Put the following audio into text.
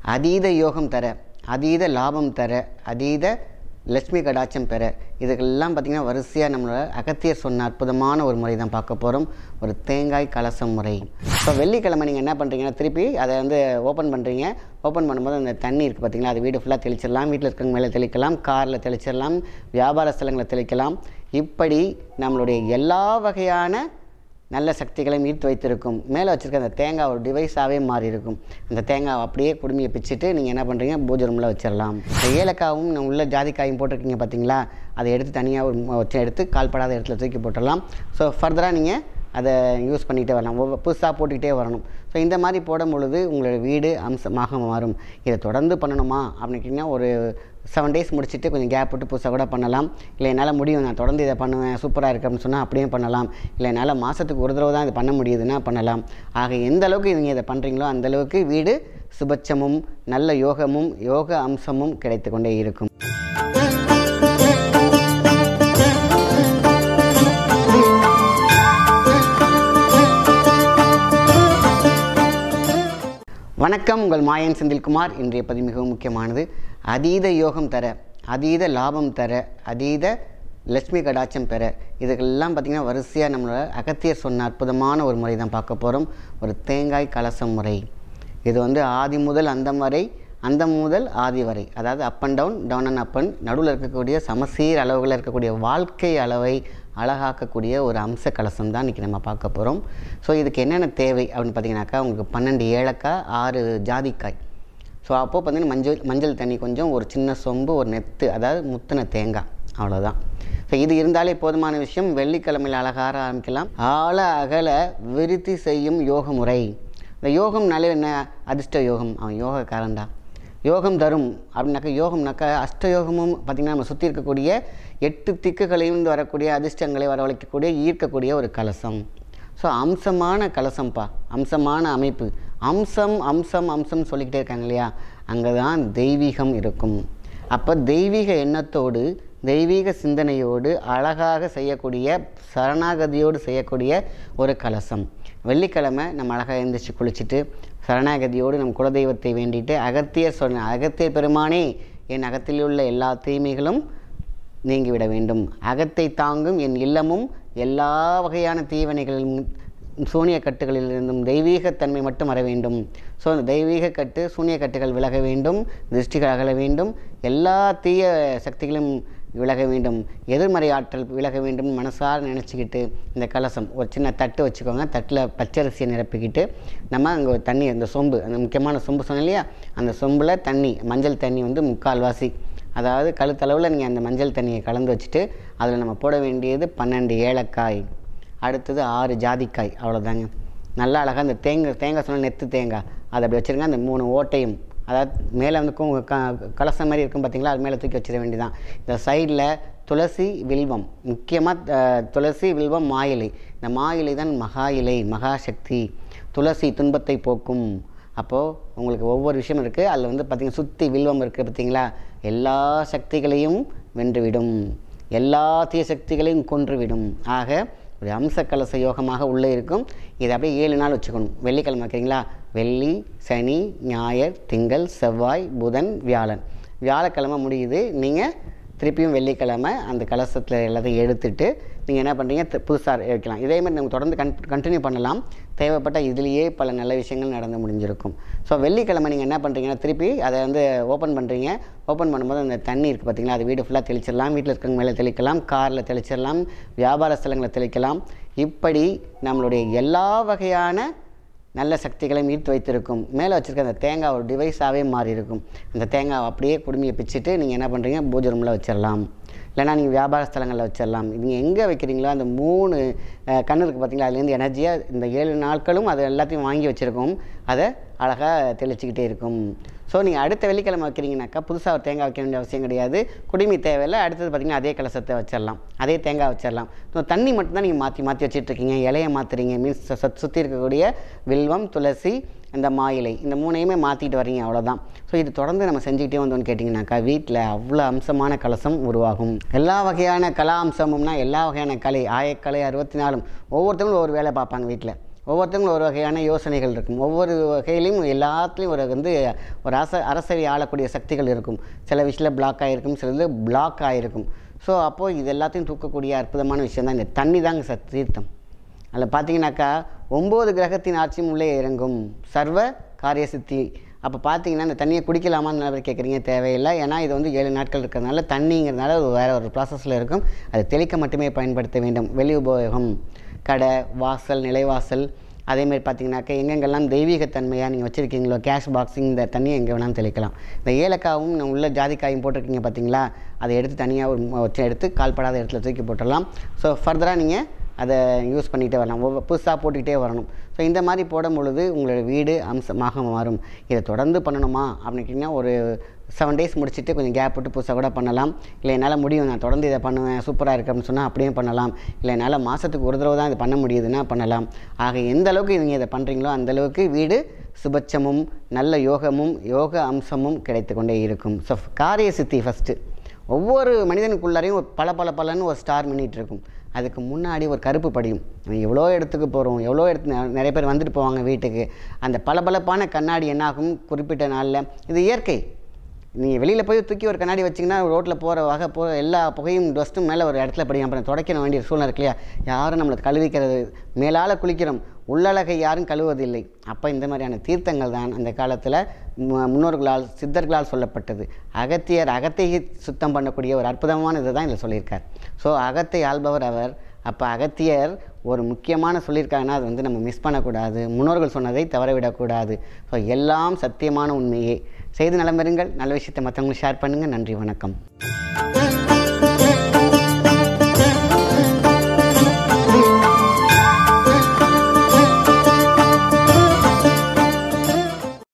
அதீத யோகம் தர அதீத லாபம் தர அதீத லட்சுமி கடாட்சம் பெற இதுக்கெல்லாம் பார்த்திங்கன்னா வரிசையாக நம்மளோட அகத்தியர் சொன்ன அற்புதமான ஒரு முறை தான் பார்க்க போகிறோம் ஒரு தேங்காய் கலசம் முறை இப்போ வெள்ளிக்கிழமை நீங்கள் என்ன பண்ணுறீங்கன்னா திருப்பி அதை வந்து ஓப்பன் பண்ணுறீங்க ஓப்பன் பண்ணும்போது அந்த தண்ணி இருக்குது பார்த்தீங்களா அது வீடு ஃபுல்லாக தெளிச்சிடலாம் வீட்டில் இருக்கவங்க மேலே தெளிக்கலாம் காரில் தெளிச்சிடலாம் வியாபார ஸ்தலங்களில் தெளிக்கலாம் இப்படி நம்மளுடைய எல்லா வகையான நல்ல சக்திகளையும் ஈர்த்து வைத்திருக்கும் மேலே வச்சுருக்க அந்த தேங்காய் ஒரு டிவைஸாகவே மாறி இருக்கும் அந்த தேங்காய் அப்படியே குடுமியை பிச்சுட்டு நீங்கள் என்ன பண்ணுறீங்க பூஜை ரூமில் வச்சிடலாம் இந்த ஏலக்காவும் நான் உள்ள ஜாதிக்காயும் போட்டிருக்கீங்க பார்த்தீங்களா அதை எடுத்து தனியாக ஒரு ம- வச்சு எடுத்து கால்படாத இடத்துல தூக்கி போட்டுடலாம் ஸோ ஃபர்தராக நீங்கள் அதை யூஸ் பண்ணிகிட்டே வரலாம் ஒவ்வொரு புதுசாக போட்டுக்கிட்டே வரணும் ஸோ இந்த மாதிரி போடும் பொழுது உங்களோட வீடு அம்சமாக மாறும் இதை தொடர்ந்து பண்ணணுமா அப்படின்னா ஒரு செவன் டேஸ் முடிச்சுட்டு கொஞ்சம் கேப் விட்டு புதுசாக கூட பண்ணலாம் இல்லை என்னால் முடியும் நான் தொடர்ந்து இதை பண்ணுவேன் சூப்பராக இருக்கு அப்படின்னு சொன்னால் அப்படியே பண்ணலாம் இல்லை என்னால் மாதத்துக்கு ஒரு தடவை தான் இது பண்ண முடியுதுன்னா பண்ணலாம் ஆக எந்த அளவுக்கு நீங்கள் இதை பண்ணுறீங்களோ அந்த அளவுக்கு வீடு சுபட்சமும் நல்ல யோகமும் யோக அம்சமும் கிடைத்து கொண்டே இருக்கும் வணக்கம் உங்கள் மாயன் செந்தில்குமார் இன்றைய பதிவு மிகவும் முக்கியமானது அதீத யோகம் தர அதீத லாபம் தர அதீத லட்சுமி கடாட்சம் பெற இதுக்கெல்லாம் பார்த்திங்கன்னா வரிசையாக நம்மளோட அகத்தியர் சொன்ன அற்புதமான ஒரு முறை தான் பார்க்க போகிறோம் ஒரு தேங்காய் கலசம் முறை இது வந்து ஆதி முதல் அந்தம் வரை அந்தம் முதல் ஆதி வரை அதாவது up and down down and up and நடுவில் இருக்கக்கூடிய சமசீர் அளவுகளில் இருக்கக்கூடிய வாழ்க்கை அளவை அழகாக்கக்கூடிய ஒரு அம்ச கலசம் தான் இன்றைக்கி நம்ம பார்க்க போகிறோம் ஸோ இதுக்கு என்னென்ன தேவை அப்படின்னு பார்த்தீங்கன்னாக்கா உங்களுக்கு பன்னெண்டு ஏலக்காய் ஆறு ஜாதிக்காய் ஸோ அப்போது பார்த்தீங்கன்னா மஞ்சள் மஞ்சள் தண்ணி கொஞ்சம் ஒரு சின்ன சொம்பு ஒரு நெத்து அதாவது முத்தின தேங்காய் அவ்வளோதான் ஸோ இது இருந்தாலே போதுமான விஷயம் வெள்ளிக்கிழமையில் அழகார ஆரம்பிக்கலாம் ஆழ அகல விருத்தி செய்யும் யோக முறை இந்த யோகம்னாலே என்ன அதிர்ஷ்ட யோகம் அவன் யோகக்காரன்டா யோகம் தரும் அப்படின்னாக்கா யோகம்னாக்கா அஷ்டயோகமும் பார்த்திங்கன்னா நம்ம சுற்றி இருக்கக்கூடிய எட்டு திக்குகளையும் வரக்கூடிய அதிர்ஷ்டங்களை வரவழைக்கக்கூடிய ஈர்க்கக்கூடிய ஒரு கலசம் ஸோ அம்சமான கலசம்ப்பா அம்சமான அமைப்பு அம்சம் அம்சம் அம்சம் சொல்லிக்கிட்டே இருக்காங்க இல்லையா அங்கே தான் தெய்வீகம் இருக்கும் அப்போ தெய்வீக எண்ணத்தோடு தெய்வீக சிந்தனையோடு அழகாக செய்யக்கூடிய சரணாகதியோடு செய்யக்கூடிய ஒரு கலசம் வெள்ளிக்கிழமை நம்ம அழகாக எழுந்திரிச்சு குளிச்சுட்டு சரணாகதியோடு நம் குலதெய்வத்தை வேண்டிட்டு அகத்தியர் சொன்ன அகத்தியர் பெருமானே என் அகத்தில் உள்ள எல்லா தீமைகளும் நீங்கிவிட வேண்டும் அகத்தை தாங்கும் என் இல்லமும் எல்லா வகையான தீவனைகளிலும் சூனிய கட்டுகளிலிருந்தும் தெய்வீகத்தன்மை மட்டும் வர வேண்டும் ஸோ அந்த தெய்வீக கட்டு சூனிய கட்டுகள் விலக வேண்டும் திருஷ்டிகள் அகல வேண்டும் எல்லா தீய சக்திகளும் விலக வேண்டும் எதிர்மறை ஆற்றல் விலக வேண்டும் மனசார நினச்சிக்கிட்டு இந்த கலசம் ஒரு சின்ன தட்டு வச்சுக்கோங்க தட்டில் பச்சரிசியை நிரப்பிக்கிட்டு நம்ம அங்கே ஒரு தண்ணி அந்த சொம்பு அந்த முக்கியமான சொம்பு சொன்னேன் இல்லையா அந்த சொம்பில் தண்ணி மஞ்சள் தண்ணி வந்து முக்கால்வாசி அதாவது கழுத்தளவில் நீங்கள் அந்த மஞ்சள் தண்ணியை கலந்து வச்சுட்டு அதில் நம்ம போட வேண்டியது பன்னெண்டு ஏலக்காய் அடுத்தது ஆறு ஜாதிக்காய் அவ்வளோதாங்க நல்லா அழகாக அந்த தேங்காய் தேங்காய் சொன்னால் நெத்து தேங்காய் அதை அப்படி வச்சுருங்க அந்த மூணு ஓட்டையும் அதாவது மேலே வந்து கு- க- கலசம் மாதிரி இருக்கும் பார்த்தீங்களா அது மேலே தூக்கி வச்சிட வேண்டியதான் இந்த சைடில் துளசி வில்வம் முக்கியமாக துளசி வில்வம் மா இலை இந்த மா இலை தான் மகா இலை மகாசக்தி துளசி துன்பத்தை போக்கும் அப்போது உங்களுக்கு ஒவ்வொரு விஷயம் இருக்குது அதில் வந்து பார்த்திங்கன்னா சுற்றி வில்வம் இருக்குது பார்த்தீங்களா எல்லா சக்திகளையும் வென்றுவிடும் எல்லா தீய சக்திகளையும் கொன்றுவிடும் ஆக ஒரு அம்ச கலச யோகமாக உள்ளே இருக்கும் இதை அப்படியே ஏழு நாள் வச்சுக்கணும் வெள்ளிக்கிழமை வைக்கிறீங்களா வெள்ளி சனி ஞாயிறு திங்கள் செவ்வாய் புதன் வியாழன் வியாழக்கிழமை முடியுது நீங்கள் திருப்பியும் வெள்ளிக்கிழமை அந்த கலசத்தில் எல்லாத்தையும் எடுத்துட்டு நீங்கள் என்ன பண்ணுறீங்க புதுசாக வைக்கலாம் இதே மாதிரி நம்ம தொடர்ந்து கன் கண்டினியூ பண்ணலாம் தேவைப்பட்ட இதுலேயே பல நல்ல விஷயங்கள் நடந்து முடிஞ்சிருக்கும் ஸோ வெள்ளிக்கிழமை நீங்கள் என்ன பண்ணுறீங்கன்னா திருப்பி அதை வந்து ஓப்பன் பண்ணுறீங்க ஓப்பன் பண்ணும்போது அந்த தண்ணி இருக்குது பார்த்தீங்களா அது வீடு ஃபுல்லாக தெளிச்சிடலாம் வீட்டில் இருக்கவங்க மேலே தெளிக்கலாம் காரில் தெளிச்சிடலாம் வியாபார ஸ்தலங்களில் தெளிக்கலாம் இப்படி நம்மளுடைய எல்லா வகையான நல்ல சக்திகளையும் ஈர்த்து வைத்திருக்கும் மேலே வச்சுருக்க அந்த தேங்காய் ஒரு டிவைஸாகவே மாறி இருக்கும் அந்த தேங்காய் அப்படியே குடுமியை பிச்சுட்டு நீங்கள் என்ன பண்ணுறீங்க பூஜை ரூமில் வச்சிடலாம் இல்லைனா நீங்கள் வியாபார ஸ்தலங்களில் வச்சிடலாம் நீங்கள் எங்கே வைக்கிறீங்களோ அந்த மூணு அஹ், கண்ணு இருக்குது பார்த்தீங்களா அதுலேருந்து எனர்ஜியாக இந்த ஏழு நாட்களும் அதை எல்லாத்தையும் வாங்கி வச்சுருக்கோம் அதை அழகாக தெளிச்சிக்கிட்டே இருக்கும் ஸோ நீங்கள் அடுத்த வெள்ளிக்கிழமை வைக்கிறீங்கனாக்கா புதுசாக ஒரு தேங்காய் வைக்க வேண்டிய அவசியம் கிடையாது குடிமி தேவையில்லை அடுத்தது பார்த்திங்கன்னா அதே கலசத்தை வச்சிடலாம் அதே தேங்காய் வச்சிடலாம் ஸோ தண்ணி மட்டும்தான் நீங்கள் மாற்றி மாற்றி வச்சிட்ருக்கீங்க இலையை மாற்றுறீங்க மீன்ஸ் சுற்றி இருக்கக்கூடிய வில்வம் துளசி இந்த மாயிலை இந்த மூணையுமே மாற்றிட்டு வர்றீங்க அவ்வளோதான் ஸோ இது தொடர்ந்து நம்ம செஞ்சுக்கிட்டே வந்தோம்னு கேட்டிங்கனாக்கா வீட்டில் அவ்வளோ அம்சமான கலசம் உருவாகும் எல்லா வகையான கலா அம்சமும்னா எல்லா வகையான கலை ஆயக்கலை அறுபத்தி நாலும் ஒவ்வொருத்தவங்களும் ஒவ்வொரு வேலை பார்ப்பாங்க வீட்டில் ஒவ்வொருத்தவங்களும் ஒரு வகையான யோசனைகள் இருக்கும் ஒவ்வொரு வகையிலையும் எல்லாத்துலேயும் ஒரு வந்து ஒரு அரச அரசவை ஆளக்கூடிய சக்திகள் இருக்கும் சில விஷயத்தில் பிளாக் ஆகிருக்கும் சிலது பிளாக் ஆகிருக்கும் ஸோ அப்போது இது எல்லாத்தையும் தூக்கக்கூடிய அற்புதமான விஷயம் தான் இந்த தண்ணி தாங்க சத் தீர்த்தம் அதில் பார்த்தீங்கன்னாக்கா ஒம்பது கிரகத்தின் ஆட்சியும் உள்ளே இறங்கும் சர்வ காரிய சித்தி அப்போ பார்த்தீங்கன்னா இந்த தண்ணியை குடிக்கலாமான்னு நிறைய பேர் கேட்குறீங்க தேவையில்லை ஏன்னா இது வந்து ஏழு நாட்கள் இருக்கிறதுனால தண்ணிங்கிறதுனால அது வேறு ஒரு ப்ராசஸில் இருக்கும் அது தெளிக்க மட்டுமே பயன்படுத்த வேண்டும் வெளி உபயோகம் கடை வாசல் நிலைவாசல் அதேமாதிரி பார்த்தீங்கன்னாக்கா எங்கெங்கெல்லாம் தெய்வீகத்தன்மையாக நீங்கள் வச்சுருக்கீங்களோ கேஷ் பாக்ஸிங் இந்த தண்ணியை எங்கே வேணாலும் தெளிக்கலாம் இந்த ஏலக்காவும் நான் உள்ள ஜாதிக்காயும் போட்டிருக்கீங்க பார்த்தீங்களா அதை எடுத்து தனியாக ஒரு ம- வச்சு எடுத்து கால்படாத இடத்துல தூக்கி போட்டுடலாம் ஸோ ஃபர்தராக நீங்கள் அதை யூஸ் பண்ணிகிட்டே வரலாம் ஒவ்வொரு புதுசாக போட்டுக்கிட்டே வரணும் ஸோ இந்த மாதிரி போடும் பொழுது உங்களோட வீடு அம்சமாக மாறும் இதை தொடர்ந்து பண்ணணுமா அப்படின்னு கேட்டிங்கன்னா ஒரு செவன் டேஸ் முடிச்சுட்டு கொஞ்சம் கேப் விட்டு புதுசாக கூட பண்ணலாம் இல்லை என்னால் முடியும் நான் தொடர்ந்து இதை பண்ணுவேன் சூப்பராக இருக்கு அப்படின்னு சொன்னால் அப்படியே பண்ணலாம் இல்லை என்னால் மாதத்துக்கு ஒரு தடவை தான் இது பண்ண முடியுதுன்னா பண்ணலாம் ஆக எந்த அளவுக்கு நீங்கள் இதை பண்ணுறீங்களோ அந்த அளவுக்கு வீடு சுபட்சமும் நல்ல யோகமும் யோக அம்சமும் கிடைத்து கொண்டே இருக்கும் ஸோ காரிய சித்தி ஃபஸ்ட்டு ஒவ்வொரு மனிதனுக்குள்ளாரையும் ஒரு பல பல பலன்னு ஒரு ஸ்டார் மின்னிட்டு இருக்கும் அதுக்கு முன்னாடி ஒரு கருப்பு படியும் நம்ம எவ்வளோ இடத்துக்கு போகிறோம் எவ்வளோ இடத்து நெ- நிறைய பேர் வந்துட்டு போவாங்க வீட்டுக்கு அந்த பளபளப்பான கண்ணாடி என்னாகும் குறிப்பிட்ட நாளில் இது இயற்கை நீங்கள் வெளியில் போய் தூக்கி ஒரு கண்ணாடி வச்சிங்கன்னா ரோட்டில் போகிற வகை போ எல்லா புகையும் டஸ்ட்டும் மேலே ஒரு இடத்துல படியும் அப்புறம் துடைக்க வேண்டிய சூழ்நிலை இருக்கு இல்லையா யாரும் நம்மளை கழுவிக்கிறது மேலால் குளிக்கிறோம் உள்ளழகை யாரும் கழுவதில்லை அப்போ இந்த மாதிரியான தீர்த்தங்கள் தான் அந்த காலத்தில் முன்னோர்களால் சித்தர்களால் சொல்லப்பட்டது அகத்தியர் அகத்தை சுத்தம் பண்ணக்கூடிய ஒரு அற்புதமான இதை தான் இதில் சொல்லியிருக்கார் ஸோ அகத்தை ஆள்பவர் அவர் அப்போ அகத்தியர் ஒரு முக்கியமான சொல்லியிருக்காங்கன்னா அது வந்து நம்ம மிஸ் பண்ணக்கூடாது முன்னோர்கள் சொன்னதை தவறவிடக்கூடாது ஸோ எல்லாம் சத்தியமான உண்மையே செய்து நலம் பெறுங்கள் நல்ல விஷயத்தை மற்றவங்களுக்கு ஷேர் பண்ணுங்கள் நன்றி வணக்கம்